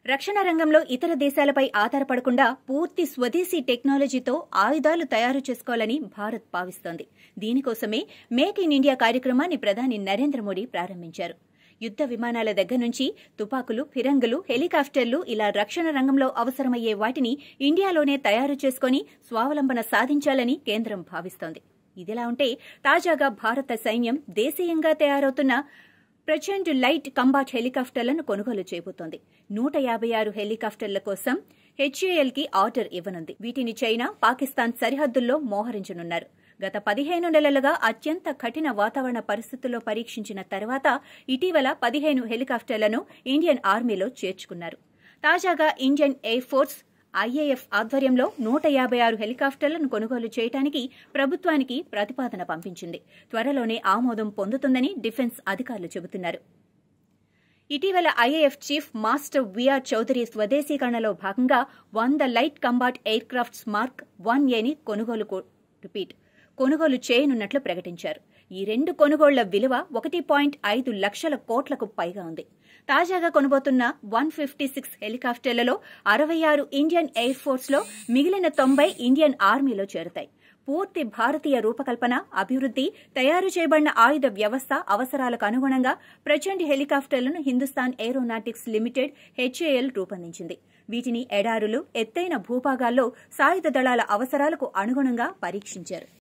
రక్షణ రంగంలో ఇతర దేశాలపై ఆధారపడకుండా పూర్తి స్వదేశీ టెక్నాలజీతో ఆయుధాలు తయారు చేసుకోవాలని భారత్ భావిస్తోంది దీనికోసమే మేక్ ఇన్ ఇండియా కార్యక్రమాన్ని ప్రధాని నరేంద్ర మోడీ ప్రారంభించారు యుద్ద విమానాల దగ్గర నుంచి తుపాకులు ఫిరంగులు హెలికాప్టర్లు ఇలా రక్షణ రంగంలో అవసరమయ్యే వాటిని ఇండియాలోనే తయారు చేసుకుని స్వావలంబన సాధించాలని కేంద్రం భావిస్తోంది ఇదిలా ఉంటే తాజాగా భారత సైన్యం దేశీయంగా తయారవుతున్న ప్రచండ్ లైట్ కంబాట్ హెలికాప్టర్లను కొనుగోలు చేయబోతోంది నూట యాభై ఆరు హెలికాప్టర్ల కోసం హెచ్ఏఎల్ కి ఆర్డర్ ఇవ్వనుంది వీటిని చైనా పాకిస్తాన్ సరిహద్దుల్లో మోహరించనున్నారు గత పదిహేను నెలలుగా అత్యంత కఠిన వాతావరణ పరిస్థితుల్లో పరీక్షించిన తర్వాత ఇటీవల పదిహేను హెలికాప్టర్లను ఇండియన్ ఆర్మీలో చేర్చుకున్నారు తాజాగా ఇండియన్ ఎయిర్ ఫోర్స్ ఐఏఎఫ్ ఆధ్వర్యంలో నూట యాభై ఆరు హెలికాప్టర్లను కొనుగోలు చేయడానికి ప్రభుత్వానికి ప్రతిపాదన పంపించింది త్వరలోనే ఆమోదం పొందుతుందని డిఫెన్స్ అధికారులు చెబుతున్నారు ఇటీవల IAF chief master VR Chaudhari స్వదేశీకరణలో భాగంగా వంద light combat aircrafts mark one ఏని కొనుగోలు రిపీట్ కొనుగోలు చేయనున్నట్లు ప్రకటించారు ఈ రెండు కొనుగోళ్ల విలువ ఒకటి పాయింట్ ఐదు లక్షల కోట్లకు పైగా ఉంది తాజాగా కొనబోతున్న వన్ ఫిఫ్టీ సిక్స్ హెలికాప్టర్లలో అరవై ఆరు ఇండియన్ ఎయిర్ ఫోర్స్ లో మిగిలిన తొంభై ఇండియన్ ఆర్మీలో చేరుతాయి పూర్తి భారతీయ రూపకల్పన అభివృద్ది తయారు చేయబడిన ఆయుధ వ్యవస్థ అవసరాలకు అనుగుణంగా ప్రచండ్ హెలికాప్టర్లను హిందుస్థాన్ ఏరోనాటిక్స్ లిమిటెడ్ హెచ్ఏఎల్ రూపొందించింది వీటిని ఎడారులు ఎత్తైన భూభాగాల్లో సాయుధ దళాల అవసరాలకు అనుగుణంగా పరీక్షించారు